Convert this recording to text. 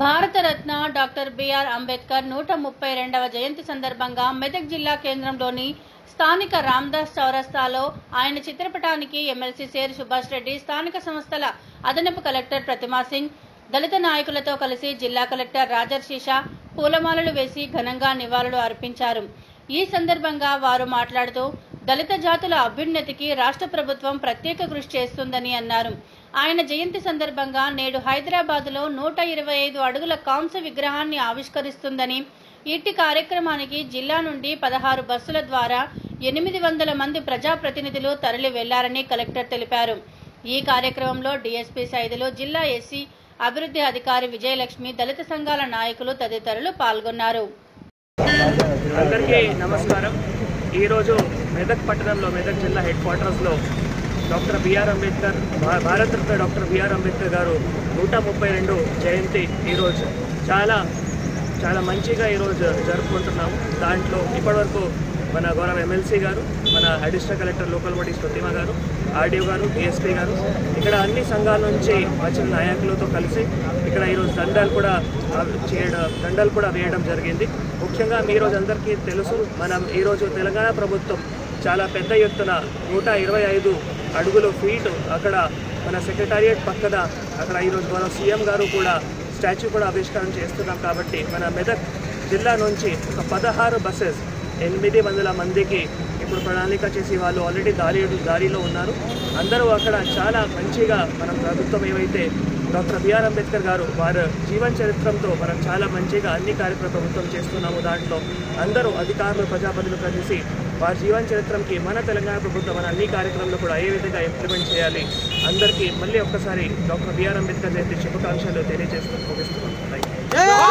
Bharat Ratna doctor BR Ambedkar నూట ముప్పై రెండవ జయంతి సందర్భంగా మెదక్ జిల్లా కేంద్రంలోని స్థానిక రామ్దాస్ చౌరస్తాలో ఆయన చిత్రపటానికి ఎమ్మెల్సీ సేరు సుభాష్ రెడ్డి స్థానిక సంస్థల అదనపు కలెక్టర్ ప్రతిమా సింగ్ దళిత నాయకులతో కలిసి జిల్లా కలెక్టర్ రాజర్షిషా పూలమాలలు వేసి ఘనంగా నివాళులు అర్పించారు ఈ సందర్భంగా వారు మాట్లాడుతూ దళిత జాతుల అభ్యున్నతికి రాష్ట్ర ప్రభుత్వం ప్రత్యేక కృషి చేస్తుందని అన్నారు ఆయన జయంతి సందర్భంగా నేడు హైదరాబాద్లో నూట ఇరవై ఐదు అడుగుల కాంస్య విగ్రహాన్ని ఆవిష్కరిస్తుందని ఇట్టి కార్యక్రమానికి జిల్లా నుండి పదహారు బస్సుల ద్వారా ఎనిమిది వందల మంది ప్రజాప్రతినిధులు తరలి వెళ్లారని కలెక్టర్ తెలిపారు ఈ కార్యక్రమంలో డీఎస్పీ సైదులు జిల్లా ఎస్సీ అభివృద్ధి అధికారి విజయలక్ష్మి దళిత సంఘాల నాయకులు తదితరులు పాల్గొన్నారు అందరికీ నమస్కారం ఈరోజు మెదక్ పట్టణంలో మెదక్ జిల్లా హెడ్ క్వార్టర్స్లో డాక్టర్ బిఆర్ అంబేద్కర్ భా- భారతరత్న డాక్టర్ బిఆర్ అంబేద్కర్ గారు నూట ముప్పై రెండు జయంతి ఈరోజు చాలా చాలా మంచిగా ఈరోజు జరుపుకుంటున్నాము దాంట్లో ఇప్పటివరకు మన గౌరవ ఎమ్మెల్సీ గారు మన additional collector local bodies Pratima గారు ఆర్డీఓ గారు డిఎస్పీ గారు ఇక్కడ అన్ని సంఘాల నుంచి వచ్చిన నాయకులతో కలిసి ఇక్కడ ఈరోజు దండాలు కూడా ఆ, చేయడం దండాలు కూడా వేయడం జరిగింది ముఖ్యంగా మీ రోజు అందరికీ తెలుసు మనం ఈరోజు తెలంగాణ ప్రభుత్వం చాలా పెద్ద ఎత్తున నూట ఇరవై ఐదు అడుగులు ఫీట్ అక్కడ మన సెక్రటారియట్ పక్కన అక్కడ ఈరోజు మన సీఎం గారు కూడా స్టాచ్యూ కూడా ఆవిష్కరణ చేస్తున్నాం కాబట్టి మన మెదక్ జిల్లా నుంచి ఒక పదహారు బస్సెస్ ఎనిమిది వందల మందికి ఇప్పుడు ప్రణాళిక చేసి వాళ్ళు ఆల్రెడీ దారి దారిలో ఉన్నారు అందరూ అక్కడ చాలా మంచిగా మనం ప్రభుత్వం ఏవైతే డాక్టర్ బిఆర్ అంబేద్కర్ గారు వారి జీవన చరిత్రంతో మనం చాలా మంచిగా అన్ని కార్యక్రమాలు ప్రభుత్వం చేస్తున్నాము దాంట్లో అందరూ అధికారులు ప్రజాపతులు కలిసి వారి జీవన చరిత్రంకి మన తెలంగాణ ప్రభుత్వం మన అన్ని కార్యక్రమాలు కూడా ఏ విధంగా ఇంప్లిమెంట్ చేయాలి అందరికీ మళ్ళీ ఒక్కసారి డాక్టర్ బిఆర్ అంబేద్కర్ జయంతి శుభాకాంక్షలు తెలియజేస్తూ ముగిస్తున్నాం థ్యాంక్ యూ